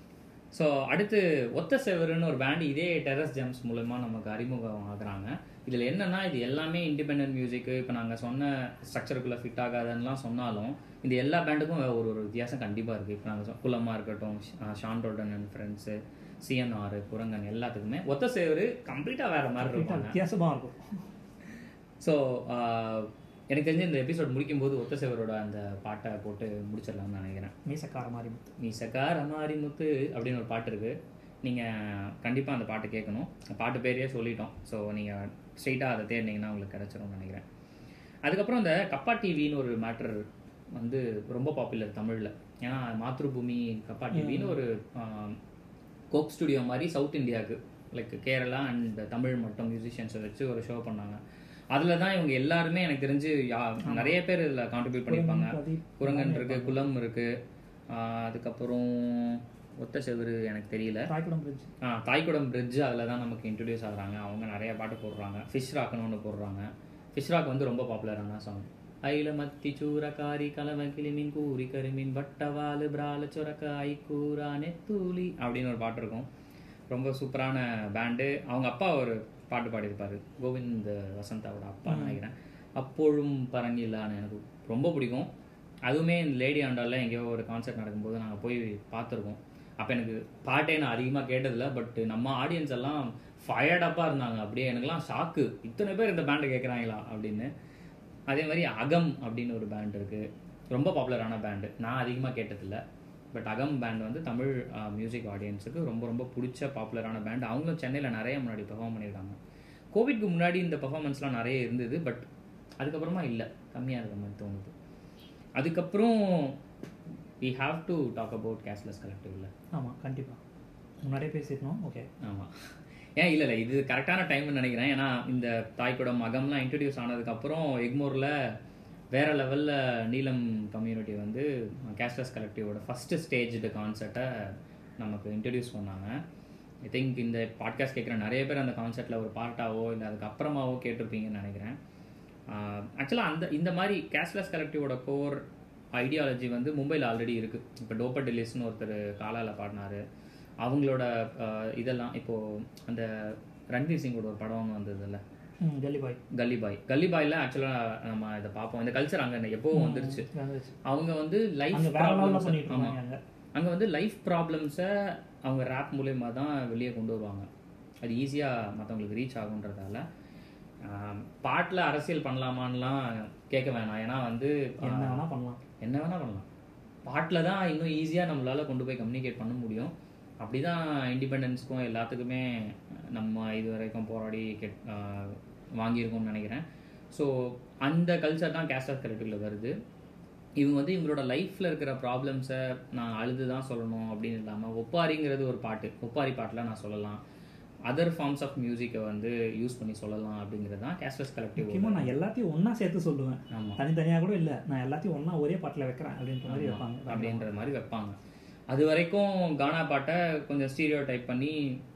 ஸோ அடுத்து ஒத்த செவருன்னு ஒரு பேண்ட் இதே டெரஸ் ஜெம்ஸ் மூலமா நமக்கு அறிமுகம் ஆகுறாங்க இதில் என்னன்னா இது எல்லாமே இண்டிபெண்டன்ட் மியூசிக்கு இப்போ நாங்கள் சொன்ன ஸ்ட்ரக்சருக்குள்ளே ஃபிட் ஆகாதுன்னெலாம் சொன்னாலும் இந்த எல்லா பேண்டுக்கும் ஒரு ஒரு வித்தியாசம் கண்டிப்பாக இருக்குது இப்போ நாங்கள் குலமாக இருக்கட்டும் ஷா- Sean Roldan and friends CNR Kurangan எல்லாத்துக்குமே ஒத்த சேவரு கம்ப்ளீட்டாக வேற மாதிரி இருப்பாங்க வித்தியாசமாக இருக்கும் ஸோ எனக்கு தெரிஞ்ச இந்த எபிசோட் முடிக்கும் போது ஒத்த சேவரோட அந்த பாட்டை போட்டு முடிச்சிடலாம்னு நினைக்கிறேன் மீசக்கார மாதிரி முத்து. மீசக்கார மாரி முத்து அப்படின்னு ஒரு பாட்டு இருக்குது நீங்கள் கண்டிப்பாக அந்த பாட்டு கேட்கணும் பாட்டு பேரையே சொல்லிட்டோம் ஸோ நீங்கள் ஸ்ட்ரெயிட்டாக அதை தேடினீங்கன்னா உங்களுக்கு கிடச்சிரும்னு நினைக்கிறேன் அதுக்கப்புறம் இந்த கப்பா டிவின்னு ஒரு மேட்டர் வந்து ரொம்ப பாப்புலர் தமிழில் ஏன்னா மாத்ருபூமி கப்பா டிவின்னு ஒரு கோக் ஸ்டுடியோ மாதிரி சவுத் இந்தியாவுக்கு லைக் கேரளா அண்ட் தமிழ் மட்டும் மியூசிஷியன்ஸை வச்சு ஒரு ஷோ பண்ணாங்க அதில் தான் இவங்க எல்லாருமே எனக்கு தெரிஞ்சு யா- நிறைய பேர் இதில் கான்ட்ரிபியூட் பண்ணியிருப்பாங்க பிரதீப் குரங்கன் இருக்கு குளம் இருக்கு ஆஹ் அதுக்கப்புறம் ஒத்த செவரு எனக்கு தெரியல ராய்குடம் பிரிட்ஜ் ஆ தாய்குடம் பிரிட்ஜ் அதில் தான் நமக்கு இன்ட்ரடியூஸ் ஆகுறாங்க அவங்க நிறைய பாட்டு போடுறாங்க ஃபிஷ் ராக்னு ஒன்று போடுறாங்க ஃபிஷ் ராக் வந்து ரொம்ப பாப்புலரான சாங் ஐல மத்தி சூரக்காரி கலவ கிளிமீன் கூரி கருமீன் வட்டவாலு பிரால சுரக்க ஐக்கூரா நெத்தூலி அப்படின்னு ஒரு பாட்டு இருக்கும் ரொம்ப சூப்பரான பேண்டு அவங்க அப்பா ஒரு பாட்டு பாடியிருப்பாரு கோவிந்த் வசந்தாவோட அப்பா நினைக்கிறேன் அப்பொழும் பரங்கிலான்னு எனக்கு ரொம்ப பிடிக்கும் அதுவுமே இந்த லேடி ஆண்டாலில் எங்கேயோ ஒரு கான்சர்ட் நடக்கும்போது நாங்கள் போய் பார்த்துருக்கோம் அப்போ எனக்கு பாட்டே நான் அதிகமாக கேட்டதில்ல பட் நம்ம ஆடியன்ஸ் எல்லாம் ஃபயர்டப்பாக இருந்தாங்க அப்படியே எனக்குலாம் ஷாக்கு இத்தனை பேர் இந்த பேண்டை கேட்குறாங்களா அப்படின்னு அதே மாதிரி அகம் அப்படின்னு ஒரு பேண்ட் இருக்குது ரொம்ப பாப்புலரான பேண்டு நான் அதிகமாக கேட்டதில்ல பட் அகம் பேண்ட் வந்து தமிழ் மியூசிக் ஆடியன்ஸுக்கு ரொம்ப ரொம்ப பிடிச்ச பாப்புலரான பேண்ட் அவங்களும் சென்னையில் நிறைய முன்னாடி பெர்ஃபார்ம் பண்ணியிருக்காங்க கோவிட்க்கு முன்னாடி இந்த பெர்ஃபார்மன்ஸ்லாம் நிறைய இருந்தது பட் அதுக்கப்புறமா இல்லை கம்மியாக இருக்க மாதிரி தோணுது அதுக்கப்புறம் we have to talk about cashless கலெக்டிவ்ல ஆமாம் கண்டிப்பாக முன்னாடியே பேசியிருந்தோம் ஓகே ஆமாம் ஏன் இல்லை இல்லை இது கரெக்டான டைம்னு நினைக்கிறேன் ஏன்னா இந்த தாய்க்குடம் மகம்லாம் இன்ட்ரடியூஸ் ஆனதுக்கப்புறம் எக்மோரில் வேற லெவலில் நீலம் கம்யூனிட்டி வந்து கேஷ்லெஸ் கலெக்டிவோட ஃபஸ்ட்டு ஸ்டேஜ்டு கான்சர்ட்டை நமக்கு இன்ட்ரடியூஸ் பண்ணாங்க ஐ திங்க் இந்த பாட்காஸ்ட் கேட்குற நிறைய பேர் அந்த கான்செர்ட்டில் ஒரு பார்ட்டாவோ இல்லை அதுக்கப்புறமாவோ கேட்டிருப்பீங்கன்னு நினைக்கிறேன் ஆக்சுவலாக அந்த இந்த மாதிரி கேஷ்லெஸ் கலெக்டிவோட கோர் ஐடியாலஜி வந்து மும்பையில் ஆல்ரெடி இருக்குது இப்போ டோப்பர் டெல்லிஸ்னு ஒருத்தர் காலால பாடினாரு அவங்களோட ஆஹ், இதெல்லாம் இப்போது அந்த ரன்வீர் சிங்கோட ஒரு படம் ஒன்று வந்ததுல்ல ம் டெல்லி பாய் கல்லி பாய் கல்லி பாயில் ஆக்சுவலாக நம்ம இதை பார்ப்போம் இந்த கல்ச்சர் அங்கே எப்போவும் வந்துருச்சு வந்துருச்சு அவங்க வந்து லைஃப் அங்கே வேற லெவலில் ப்ராப்ளம்ஸ் பண்ணிட்டு ஆமாம் இருக்காங்க அங்கே அங்கே வந்து லைஃப் ப்ராப்ளம்ஸை அவங்க ரேப் மூலயமா தான் வெளியே கொண்டு வருவாங்க அது ஈஸியாக மற்றவங்களுக்கு ரீச் ஆகுன்றதால பாட்டில் அரசியல் பண்ணலாமான்லாம் கேட்க வேணாம் ஏன்னா வந்து என்ன வேணால் பண்ணலாம் என்ன வேணால் பண்ணலாம் பாட்டில் தான் இன்னும் ஈஸியாக நம்மளால் கொண்டு போய் கம்யூனிகேட் பண்ண முடியும் அப்படி தான் இண்டிபெண்டன்ஸ்க்கும் எல்லாத்துக்குமே நம்ம இது வரைக்கும் போராடி கெட் ஆஹ் வாங்கியிருக்கோம்னு நினைக்கிறேன் ஸோ அந்த கல்ச்சர் தான் கேஸ்ட் ஆஃப் கலெக்டிவில் வருது இவங்க வந்து இவங்களோட லைஃப்பில் இருக்கிற ப்ராப்ளம்ஸை நான் அழுது தான் சொல்லணும் அப்படின்னு இல்லாமல் ஒப்பாரிங்கிறது ஒரு பாட்டு ஒப்பாரி பாட்டில் நான் சொல்லலாம் அதர் ஃபார்ம்ஸ் ஆஃப் மியூசிக்கை வந்து யூஸ் பண்ணி சொல்லலாம் அப்படிங்கிறது தான் கேஸ்லெஸ் கலெக்டிவ் முக்கியமாக நான் எல்லாத்தையும் ஒன்றா சேர்த்து சொல்லுவேன் ஆமாம் தனித்தனியாக கூட இல்லை நான் எல்லாத்தையும் ஒன்றா ஒரே பாட்டில் வைக்கிறேன் அப்படின்ற மாதிரி வைப்பாங்க அப்படின்ற மாதிரி வைப்பாங்க அது வரைக்கும் கானா பாட்டை கொஞ்சம் ஸ்டீரியோ டைப் பண்ணி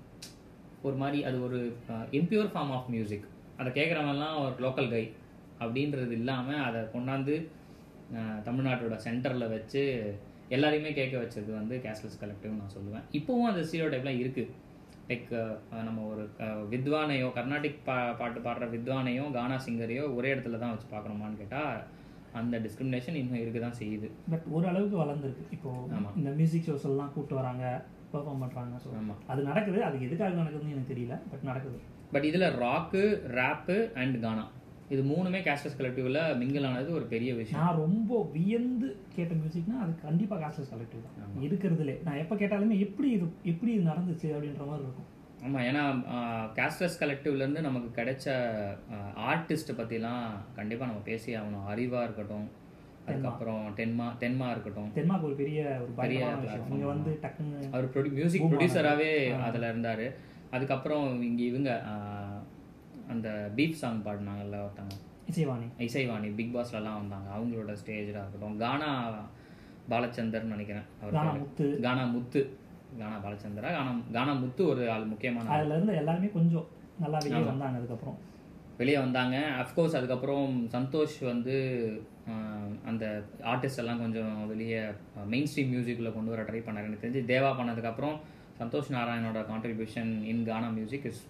ஒரு மாதிரி அது ஒரு இம்பியூர் ஃபார்ம் ஆஃப் மியூசிக் அதை கேட்குறவங்கலாம் ஒரு லோக்கல் கை அப்படின்றது இல்லாமல் அதை கொண்டாந்து அஹ், தமிழ்நாட்டோட சென்டரில் வச்சு எல்லாரையுமே கேட்க வச்சது வந்து கேஷ்லெஸ் கலெக்டிவ் நான் சொல்லுவேன் இப்போவும் அந்த ஸ்டீரியோ டைப்லாம் இருக்குது லைக் நம்ம ஒரு அஹ், வித்வானையோ கர்நாடிக் பா பாட்டு பாடுற வித்வானையோ கானா சிங்கரையோ ஒரே இடத்துல தான் வச்சு பார்க்குறோமான்னு கேட்டால் அந்த டிஸ்கிரிமினேஷன் இன்னும் இருக்க தான் செய்யுது பட் ஒரு அளவுக்கு வளர்ந்துருக்கு இப்போ ஆமா. இந்த மியூசிக் ஷோஸ் எல்லாம் கூப்பிட்டு வராங்க பெர்ஃபார்ம் பண்ணுறாங்க ஸோ ஆமாம் அது நடக்குது அது எதுக்காக நடக்குதுன்னு எனக்கு தெரியல பட் நடக்குது பட் இதில் ராக்கு ரேப்பு அண்ட் கானா இது மூணுமே கேஸ்டஸ் கலெக்டிவ்ல மிங்கிள் ஆனது ஒரு பெரிய விஷயம் நான் ரொம்ப வியந்து கேட்ட மியூசிக்னா அது கண்டிப்பாக காசஸ் கலெக்டிவ் தான் இருக்கிறதுலே நான் எப்போ கேட்டாலுமே எப்படி இது எப்படி இது நடந்துச்சு அப்படின்ற மாதிரி இருக்கும் ஆமாம் ஏன்னா கேஸ்டஸ் கலெக்டிவ்லேருந்து நமக்கு கிடைச்ச ஆர்டிஸ்ட்டை பற்றிலாம் கண்டிப்பாக நம்ம பேசி ஆகணும் அறிவா இருக்கட்டும் அதுக்கப்புறம் தென்மா தென்மா இருக்கட்டும் தென்மார்க் ஒரு பெரிய ஒரு பெரிய பயங்கரமான விஷயம் platform. இங்கே வந்து டக்குன்னு அவர் ப்ரொடி மியூசிக் Boom ப்ரொடியூசராகவே ஆனது. அதில் இருந்தார் அதுக்கப்புறம் இங்கே இவங்க ஆஹ், அந்த பீப் சாங் பாடினாங்கல்ல ஒருத்தவங்க இசைவாணி இசைவாணி பிக் பாஸ்லலாம் வந்தாங்க அவங்களோட ஸ்டேஜாக இருக்கட்டும் கானா பாலச்சந்தர்னு நினைக்கிறேன் அவர் கானா பேரு. முத்து கானா முத்து கானா பாலச்சந்தரா கானா கானா முத்து ஒரு ஆள் முக்கியமான ஆள். அதுல இருந்து எல்லாருமே கொஞ்சம் நல்லா வெளியே வந்தாங்க அதுக்கப்புறம் வெளியே வந்தாங்க அஃப்கோர்ஸ் அதுக்கப்புறம் சந்தோஷ் வந்து ஆஹ், அந்த ஆர்டிஸ்ட் எல்லாம் கொஞ்சம் வெளியே மெயின் ஸ்ட்ரீம் மியூசிக்கில் கொண்டு வர ட்ரை பண்ணாரு எனக்கு தெரிஞ்சு தேவா பண்ணதுக்கப்புறம் சந்தோஷ் நாராயணோட contribution in gaana music is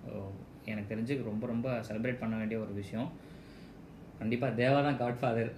எனக்கு தெரிஞ்சு ரொம்ப ரொம்ப செலிப்ரேட் பண்ண வேண்டிய ஒரு விஷயம் கண்டிப்பாக தேவா தான் காட்ஃபாதர்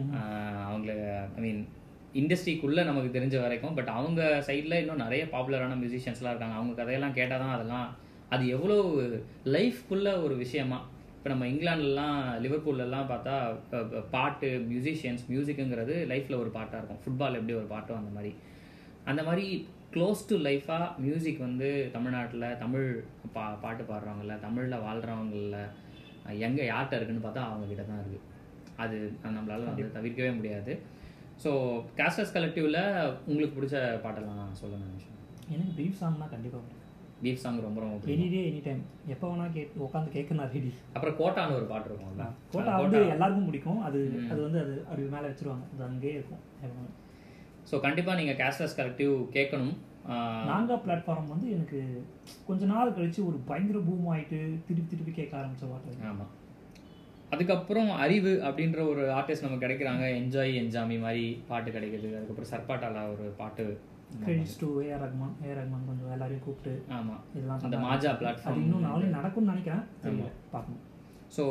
அவங்கள ஐ மீன் இண்டஸ்ட்ரிக்குள்ளே நமக்கு தெரிஞ்ச வரைக்கும் பட் அவங்க சைடில் இன்னும் நிறைய பாப்புலரான மியூசிஷியன்ஸ்லாம் இருக்காங்க அவங்க கதையெல்லாம் கேட்டால் தான் அதெல்லாம் அது எவ்வளோ லைஃப்குள்ள ஒரு விஷயமா இப்போ நம்ம இங்கிலாந்துலலாம் லிவர்பூல்லலாம் பார்த்தா அஹ், அஹ், பாட்டு மியூசிஷியன்ஸ் மியூசிக்குங்கிறது லைஃப்பில் ஒரு பாட்டாக இருக்கும் ஃபுட்பால் எப்படி ஒரு பாட்டோ அந்த மாதிரி அந்த மாதிரி க்ளோஸ் டு லைஃபாக மியூசிக் வந்து தமிழ்நாட்டில் தமிழ் பா பாட்டு பாடுறவங்கள தமிழில் வாழ்கிறவங்கள எங்கே யார்கிட்ட இருக்குன்னு பார்த்தா அவங்க கிட்ட தான் இருக்குது அது நம்மளால வந்து தவிர்க்கவே முடியாது ஸோ கேஸ்டர்ஸ் கலெக்டிவில் உங்களுக்கு பிடிச்ச பாட்டெல்லாம் சொல்லுங்க நிமிஷம் எனக்கு ப்ரீஃப் சாங்னா கண்டிப்பாக பிடிக்கும் பீஃப் சாங் ரொம்ப ரொம்ப பிடிக்கும் எனி டே எனி டைம் எப்போ வேணா கேட்டு உட்காந்து கேட்க நான் ரெடி அப்புறம் கோட்டான்னு ஒரு பாட்டு இருக்கும்ல கோட்டா வந்து எல்லாருக்கும் பிடிக்கும் அது அது வந்து அது அது மேலே வச்சிருவாங்க அது அங்கேயே இருக்கும் எப்பவுமே. ஸோ கண்டிப்பாக நீங்கள் கேஸ்டர்ஸ் கலெக்டிவ் கேட்கணும் ஆஹ் நாங்கா பிளாட்ஃபார்ம் வந்து எனக்கு கொஞ்ச நாள் கழிச்சு ஒரு பயங்கர பூம் ஆயிட்டு திருப்பி திருப்பி கேட்க ஆரம்பிச்ச பாட்டு ஆமாம் அதுக்கப்புறம் அறிவு அப்படின்ற ஒரு ஆர்டிஸ்ட் நமக்கு கிடைக்கிறாங்க என்ஜாய் என்ஜாமி மாதிரி பாட்டு கிடைக்குது அதுக்கப்புறம் சர்பாட்டால ஒரு பாட்டு credits to A R Rahman A R Rahman கொஞ்சம் எல்லாரையும் கூப்பிட்டு ஆமாம் இதெல்லாம் அந்த பண்ணாங்க. மாஜா அது பிளாட்ஃபார்ம் இன்னும் நாளைக்கு நடக்கும்னு நினைக்கிறேன் தெரியல பார்க்கணும் ஸோ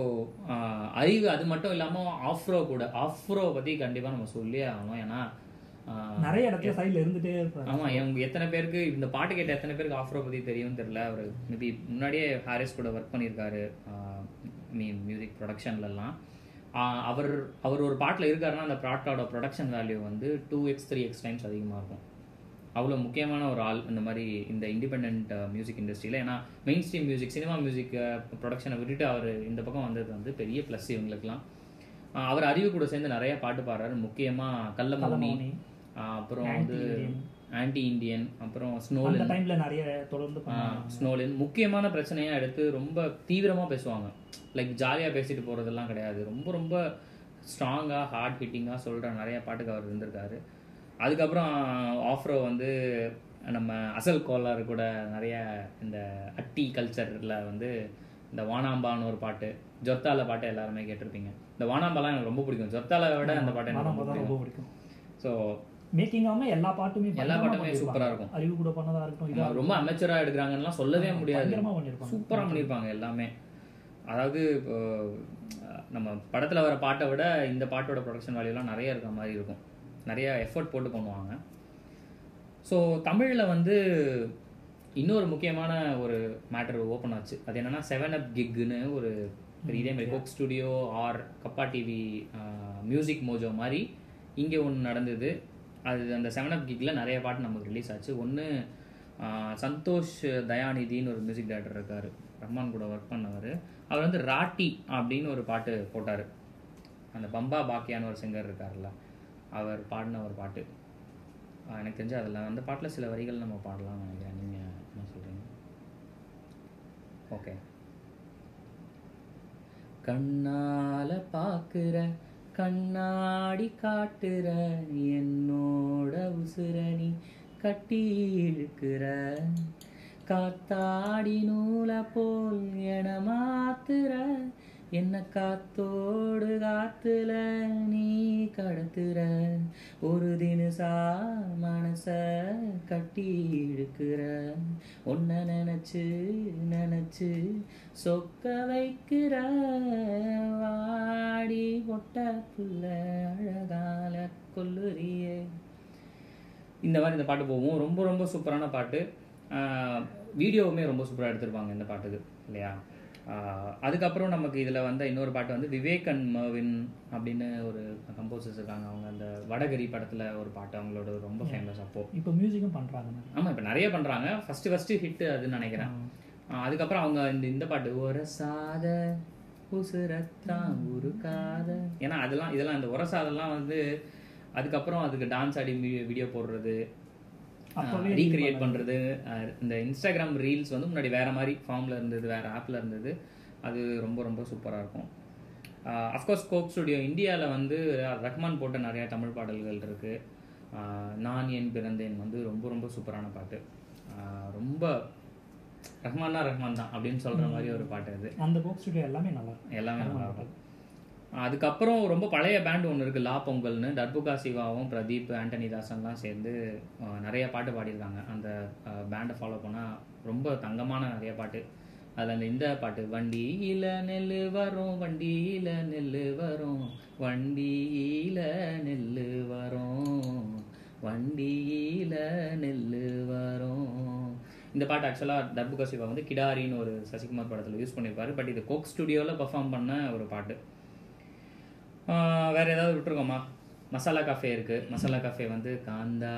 அறிவு அது மட்டும் இல்லாமல் ஆஃப்ரோ கூட ஆஃப்ரோ பற்றி கண்டிப்பாக நம்ம சொல்லியே ஆகணும் ஏன்னா ஆஹ், நிறைய இடத்துல சைடில் இருந்துட்டே இருப்பாரு ஆமா எங்க எத்தனை பேருக்கு இந்த பாட்டு கேட்ட எத்தனை பேருக்கு ஆஃப்ரோ பத்தி தெரியும்னு தெரியல அவர் மேபி முன்னாடியே ஹாரிஸ் கூட ஒர்க் பண்ணியிருக்காரு மீன் மியூசிக் ப்ரொடக்ஷன்லலாம் அவர் அவர் ஒரு பாட்டில் இருக்காருன்னா அந்த பாட்டோட ப்ரொடக்ஷன் வேல்யூ வந்து two x three x times அதிகமாக இருக்கும் அவ்வளோ முக்கியமான ஒரு ஆள் இந்த மாதிரி இந்த இண்டிபெண்ட் மியூசிக் இண்டஸ்ட்ரியில் ஏன்னா mainstream music cinema music ப்ரொடக்ஷனை விட்டுட்டு அவர் இந்த பக்கம் வந்தது வந்து பெரிய ப்ளஸ் இவங்களுக்குலாம் ஆஹ் அவர் அறிவு கூட சேர்ந்து நிறைய பாட்டு பாடுறாரு முக்கியமாக கள்ளமௌனி கள்ளமௌனி. ஆஹ் அப்புறம் வந்து Anti-Indian. ஆன்டி இண்டியன் அப்புறம் அந்த ஸ்னோலின் டைம்ல நிறைய தொடர்ந்து பண்ணாங்க ஸ்னோலின் முக்கியமான பிரச்சனையா எடுத்து ரொம்ப தீவிரமா பேசுவாங்க லைக் ஜாலியா பேசிட்டு போறதெல்லாம் கிடையாது ரொம்ப ரொம்ப ஸ்ட்ராங்கா ஹார்ட் ஹிட்டிங்கா சொல்ற நிறைய பாட்டுக்கு அவர் இருந்திருக்காரு அதுக்கப்புறம் ஆஃப்ரோ வந்து நம்ம அசல் கோலார் கூட நிறைய இந்த அட்டி கல்ச்சரில் வந்து இந்த வானாம்பான்னு ஒரு பாட்டு ஜொர்த்தால பாட்டு எல்லாருமே கேட்டிருப்பீங்க இந்த வானாம்பாலாம் எனக்கு ரொம்ப பிடிக்கும் ஜொர்த்தால விட அந்த பாட்டு எனக்கு ரொம்ப தான் ரொம்ப பிடிக்கும் பிடிக்கும் ஸோ மேக்கிங் ஆகாம எல்லா பாட்டுமே எல்லா பயங்கரமா பாட்டுமே பண்ணிருப்பாங்க. சூப்பரா இருக்கும். அறிவு கூட பண்ணதா இருக்கட்டும் இதா ரொம்ப அமைச்சரா எடுக்கிறாங்கலாம் சொல்லவே முடியாது பயங்கரமா பண்ணிருப்பாங்க சூப்பரா பண்ணியிருப்பாங்க எல்லாமே அதாவது இப்போ அஹ், நம்ம படத்துல வர பாட்டை விட இந்த பாட்டோட ப்ரொடக்ஷன் வேல்யூலாம் நிறைய இருக்கிற மாதிரி இருக்கும் நிறைய எஃபர்ட் போட்டு பண்ணுவாங்க ஸோ தமிழில் வந்து இன்னொரு முக்கியமான ஒரு மேட்டர் ஓப்பன் ஆச்சு அது என்னன்னா செவன் அப் கிக்னு ஒரு ஒரு இதே மாதிரி Coke Studio or Kappa TV music Mojo மாதிரி இங்கே ஒன்று நடந்தது அது அந்த செவன் அப் கிக்கில் நிறைய பாட்டு நமக்கு ரிலீஸ் ஆச்சு ஒன்று சந்தோஷ் தயாநிதின்னு ஒரு மியூசிக் டைரக்டர் இருக்கார் ரஹ்மான் கூட ஒர்க் பண்ணவர் அவர் வந்து ராட்டி அப்படின்னு ஒரு பாட்டு போட்டார் அந்த பம்பா பாக்கியான்னு ஒரு சிங்கர் இருக்கார்ல அவர் பாடின ஒரு பாட்டு ஆஹ் எனக்கு தெரிஞ்சு அதில் அந்த பாட்டில் சில வரிகள் நம்ம பாடலாம்னு நினைக்கிறேன் நீங்கள் என்ன சொல்கிறீங்க ஓகே கண்ணால பார்க்குற கண்ணாடி காட்டுற என்னோட உசுரணி கட்டி இழுக்கிற காத்தாடி நூலை போல் என மாத்துற என்ன காத்தோடு காத்துல நீ கடத்துற ஒரு தினசா மனச கட்டி இழுக்கிற உன்னை நினைச்சு நினைச்சு சொக்க வைக்கிற வாடி பொட்ட புள்ள அழகால கொல்லுறியே இந்த மாதிரி இந்த பாட்டு போகும் ரொம்ப ரொம்ப சூப்பரான பாட்டு வீடியோவுமே ரொம்ப சூப்பராக எடுத்திருப்பாங்க இந்த பாட்டுக்கு இல்லையா ஆஹ் அதுக்கப்புறம் நமக்கு இதில் வந்த இன்னொரு பாட்டு வந்து விவேக் அண்ட் மர்வின் அப்படின்னு ஒரு கம்போசர்ஸ் இருக்காங்க அவங்க அந்த வடகரி படத்தில் ஒரு பாட்டு அவங்களோட ரொம்ப ஃபேமஸ் அப்போது இப்போ மியூசிக்கும் பண்றாங்க நிறைய. ஆமாம் இப்போ நிறைய பண்ணுறாங்க ஃபஸ்ட்டு ஃபஸ்ட்டு ஹிட்டு அதுன்னு நினைக்கிறேன் ஆஹ் அதுக்கப்புறம் அவங்க இந்த இந்த பாட்டு ஒரசாத உசுரத்தான் உருக்காத ஏன்னா அதெல்லாம் இதெல்லாம் இந்த உரசாதெல்லாம் வந்து அதுக்கப்புறம் அதுக்கு டான்ஸ் ஆடி வீடியோ போடுறது அப்பவே ரீக்ரியேட் பண்ணுறது இந்த இன்ஸ்டாகிராம் ரீல்ஸ் வந்து முன்னாடி வேற மாதிரி ஃபார்மில் இருந்தது வேற ஆப்பில் இருந்தது அது ரொம்ப ரொம்ப சூப்பராக இருக்கும் அஃப்கோர்ஸ் கோக் ஸ்டுடியோ இந்தியாவில் வந்து ரஹ்மான் போட்ட நிறைய தமிழ் பாடல்கள் இருக்குது நான் என் பிறந்தேன் வந்து ரொம்ப ரொம்ப சூப்பரான பாட்டு ஆஹ் ரொம்ப ரஹ்மான்னா ரஹ்மான் தான் அப்படின்னு சொல்கிற மாதிரி ஒரு பாட்டு அது அந்த கோக் ஸ்டுடியோ எல்லாமே நல்லா இருக்கும் எல்லாமே நல்லா இருக்கும் அதுக்கப்புறம் ரொம்ப பழைய பேண்ட் ஒன்று இருக்குது லா பொங்கல்னு டர்புகா சிவாவும் பிரதீப் ஆண்டனி தாசன்லாம் சேர்ந்து அஹ், நிறைய பாட்டு பாடியிருக்காங்க அந்த பேண்டை ஃபாலோ பண்ணால் ரொம்ப தங்கமான நிறைய பாட்டு அதில் அந்த இந்த பாட்டு வண்டியில் நெல் வரும் வண்டியில் நெல் வரும் வண்டியில் நெல் வரும் வண்டியில் நெல் வரும் இந்த பாட்டு ஆக்சுவலாக டர்புகா சிவா வந்து கிடாரின்னு ஒரு சசிகுமார் படத்தில் யூஸ் பண்ணியிருப்பாரு பட் இது கோக் ஸ்டுடியோவில் பர்ஃபார்ம் பண்ண ஒரு பாட்டு ஆஹ் வேற ஏதாவது விட்டுருக்கோமா மசாலா காஃபே இருக்கு மசாலா காஃபே வந்து காந்தா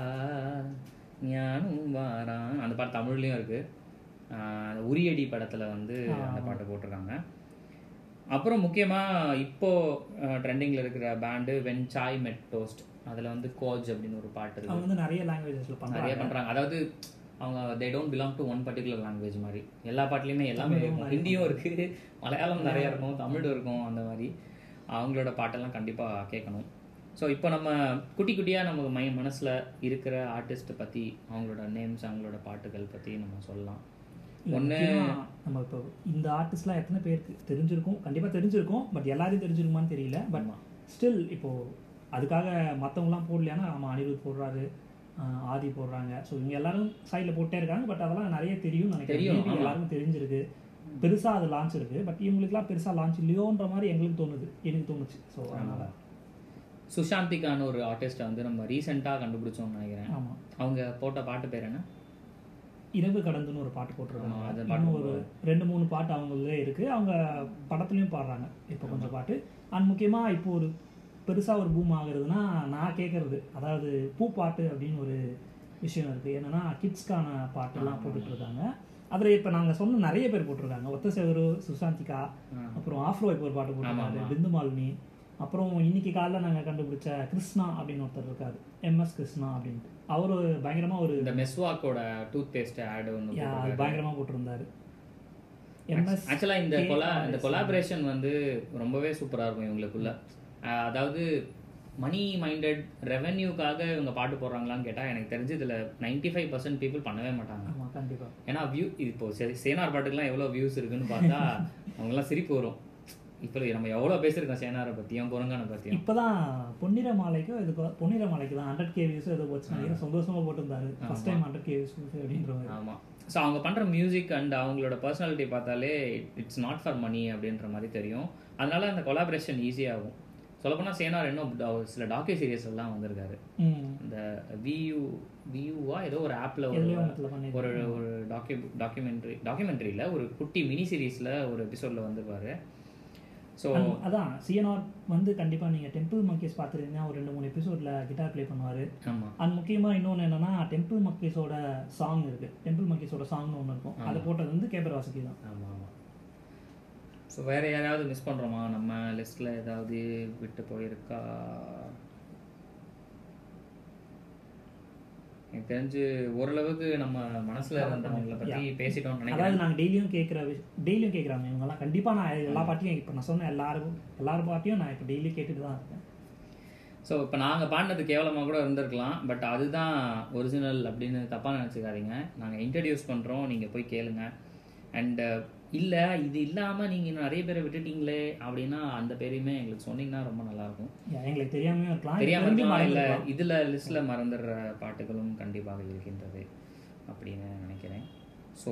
ஞானும் வாரான் அந்த பாட்டு தமிழ்லையும் இருக்கு ஆஹ் அந்த உரியடி படத்துல வந்து அந்த பாட்டை போட்டிருக்காங்க அப்புறம் முக்கியமா இப்போ ட்ரெண்டிங்ல இருக்கிற பேண்டு வென் சாய் மெட் டோஸ்ட் அதுல வந்து கோஜ் அப்படின்னு ஒரு பாட்டு இருக்கு அவங்க வந்து நிறைய லாங்குவேஜஸ்ல நிறைய பண்றாங்க பண்றாங்க அதாவது அவங்க they don't belong to one particular language மாதிரி எல்லா பாட்டுலையுமே எல்லாமே இருக்கும் ஹிந்தியும் இருக்கு மலையாளம் நிறைய இருக்கும் தமிழ் இருக்கும் அந்த மாதிரி அவங்களோட பாட்டெல்லாம் கண்டிப்பா கேட்கணும் ஸோ இப்போ நம்ம குட்டி குட்டியா நம்ம மை மனசுல இருக்கிற ஆர்டிஸ்ட்டை பத்தி அவங்களோட நேம்ஸ் அவங்களோட பாட்டுகள் பத்தி நம்ம சொல்லலாம் ஒண்ணு முக்கியமா நம்ம இப்போ இந்த ஆர்டிஸ்ட்லாம் எத்தனை பேருக்கு தெரிஞ்சிருக்கும் கண்டிப்பா தெரிஞ்சிருக்கும் பட் எல்லாரையும் தெரிஞ்சிருக்குமான்னு தெரியல பட் ஆமா. ஸ்டில் இப்போ அதுக்காக மற்றவங்களாம் போடலையானா ஆமாம் அனிருத் போடுறாரு ஆஹ் ஆதி போடுறாங்க ஸோ இவங்க எல்லாரும் சைடில் போட்டே இருக்காங்க பட் அதெல்லாம் நிறைய தெரியும் நினைக்கிறேன் தெரியும், Maybe ஆமா. எல்லாருக்கும் தெரிஞ்சிருக்கு பெருசா அது லான்ச் இருக்கு பட் இவங்களுக்குலாம் பெருசா லான்ச் இல்லையோன்ற மாதிரி எங்களுக்கு தோணுது எனக்கு தோணுச்சு ஸோ அதனால சுஷாந்திகான்னு ஒரு ஆர்டிஸ்ட்டை வந்து நம்ம ரீசெண்டாக கண்டுபிடிச்சோம்னு நினைக்கிறேன் ஆமா அவங்க போட்ட பாட்டு பேர் என்ன இரவு கடந்துன்னு ஒரு பாட்டு ஆமா, போட்டிருக்காங்க அந்த இன்னும் ஒரு ரெண்டு மூணு பாட்டு அவங்களே இருக்கு அவங்க படத்துலயும் பாடுறாங்க இப்போ கொஞ்சம் பாட்டு அண்ட் முக்கியமா இப்போ ஒரு பெருசா ஒரு பூம் ஆகுறதுன்னா நான் கேட்கறது அதாவது பூ பாட்டு அப்படின்னு ஒரு விஷயம் இருக்கு என்னன்னா கிட்ஸ்க்கான பாட்டெல்லாம் போட்டுட்டு இருக்காங்க அதுல இப்ப நாங்க சொன்ன நிறைய பேர் போட்டிருக்காங்க ஒத்த செவரு சுசாந்திகா அப்புறம் ஆஃப்ரோ இப்போ ஒரு பாட்டு போட்டிருக்காரு பிந்து மாலினி அப்புறம் இன்னைக்கு காலைல நாங்க கண்டுபிடிச்ச கிருஷ்ணா அப்படின்னு ஒருத்தர் இருக்காரு எம்எஸ் கிருஷ்ணா அப்படின்ட்டு அவரு பயங்கரமா ஒரு இந்த மெஸ்வாக்கோட டூத் பேஸ்ட் ஆடு ஒன்று யா, அது பயங்கரமா போட்டிருந்தாரு எம்எஸ் ஆக்சுவலாக இந்த கொலா இந்த கொலாபரேஷன் வந்து ரொம்பவே சூப்பராக இருக்கும் இவங்களுக்குள்ள அஹ் அதாவது மணி மைண்டட் ரெவென்யூக்காக இவங்க பாட்டு போடுறாங்களான்னு கேட்டால் எனக்கு தெரிஞ்சு இதில் நைன்டி ஃபைவ் பர்சன்ட் பீப்புள் பண்ணவே மாட்டாங்க ஆமா கண்டிப்பா ஏன்னா வியூ இப்போ சே- சேனார் பாட்டுக்கெல்லாம் எவ்வளோ வியூஸ் இருக்குன்னு பார்த்தா அவங்கெல்லாம் சிரிப்பு வரும் இப்போ நம்ம எவ்வளோ பேசியிருக்கோம் சேனாரை பற்றியும் குரங்கானை பற்றியும் இப்பதான் பொன்னிற மாலைக்கோ இதுக்கோ பொன்னிற மாலைக்கு தான் ஹண்ட்ரட் கே வியூஸ் ஏதோ போச்சு நினைக்கிறேன் சந்தோஷமா போட்டிருந்தாரு first time hundred K views அப்படின்ற மாதிரி ஆமாம் ஸோ அவங்க பண்ணுற மியூசிக் அண்ட் அவங்களோட பர்சனாலிட்டி பார்த்தாலே இட்ஸ் நாட் ஃபார் மணி அப்படின்ற மாதிரி தெரியும் அதனால அந்த கொலாபரேஷன் ஈஸியாகும் சொல்லப்போனால் சேனார் இன்னும் ட- சில டாக்யூ சீரியஸ் எல்லாம் வந்திருக்காரு ம் இந்த வியூ வியூவா ஏதோ ஒரு ஆப்பில் ஒரு எதுலயோ ஒன்றுல பண்ணி ஒரு ஒரு டாக்யூ டாக்குமெண்ட்ரி டாக்குமெண்ட்ரியில் ஒரு குட்டி மினி சீரீஸில் ஒரு எபிசோடில் வந்துருப்பாரு ஸோ And அதான் சிஎன்ஆர் வந்து கண்டிப்பா நீங்க டெம்பிள் மங்கேஸ் பார்த்துருந்தீங்கன்னா ஒரு ரெண்டு மூணு எபிசோட்ல கிட்டார் ப்ளே பண்ணுவாரு ஆமாம் அது முக்கியமா இன்னொன்னு என்னன்னா டெம்பிள் மக்கேஸோட சாங் இருக்கு டெம்பிள் மக்கேஸோட சாங்னு ஒன்று இருக்கும் அதை போட்டது வந்து கேபர் வாசுகி தான் ஆமாம் ஆமாம் ஸோ வேறு யாராவது மிஸ் பண்ணுறோமா நம்ம லிஸ்ட்டில் ஏதாவது விட்டு போயிருக்கா எனக்கு தெரிஞ்சு ஓரளவுக்கு நம்ம மனசில் இருந்தவங்களை பற்றி பேசிட்டோம்னு நினைக்கிறேன் அதாவது நாங்க டெய்லியும் கேட்குற டெய்லியும் கேட்குறாங்க இவங்கெல்லாம் கண்டிப்பா நான் எல்லா பாட்டையும் இப்போ நான் சொன்ன எல்லாரும் எல்லாரும் பாட்டையும் நான் இப்போ டெய்லி கேட்டுட்டு தான் இருக்கேன் ஸோ இப்போ நாங்கள் பாடினது கேவலமாக கூட இருந்திருக்கலாம் பட் அதுதான் ஒரிஜினல் அப்படின்னு தப்பாக நினச்சிக்காதீங்க நாங்கள் இன்ட்ரடியூஸ் பண்ணுறோம் நீங்கள் போய் கேளுங்க அண்ட் இல்லை இது இல்லாமல் நீங்கள் நிறைய பேரை விட்டுட்டீங்களே அப்படின்னா அந்த பேரையுமே எங்களுக்கு சொன்னீங்கன்னா ரொம்ப நல்லாயிருக்கும் Yeah, எங்களுக்கு தெரியாமையும் இருக்கலாம் தெரியாம தெரிஞ்சு இருக்கலாம் இல்ல மறந்துருக்கலாம். இதுல லிஸ்ட்ல மறந்துடுற பாட்டுகளும் கண்டிப்பாக இருக்கின்றது அப்படின்னு நினைக்கிறேன் ஸோ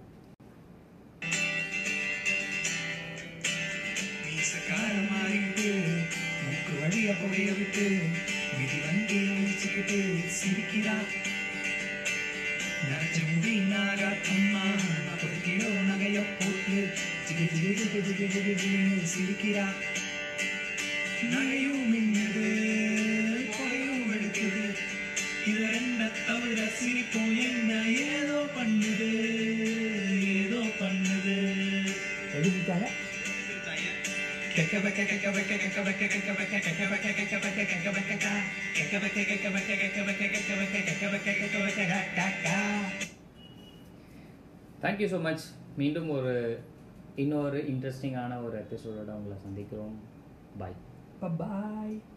மீசக்காரமாயிட்டு மூக்கு வழிய புகைய விட்டு மிதி வண்டி முடிச்சுக்கிட்டு சிரிக்கிறா நரைச்ச முடி நாகாத்தம்மா நாற்பது கிலோ நகைய போட்டு ஜிகு ஜிகு ஜிகு ஜிகு ஜிகு ஜிகுன்னு சிரிக்கிறா நகையும் மின்னுது புகையும் வெளுக்குது இது ரெண்ட தவிர சிரிப்பும் என்ன ஏதோ பண்ணுது ஏதோ பண்ணுது எழுதிட்டாங்க தேங்க்யூ ஸோ மச் மீண்டும் ஒரு இன்னொரு இன்ட்ரெஸ்டிங்கான ஒரு எபிசோடோட உங்களை சந்திக்கிறோம் பாய் பாய்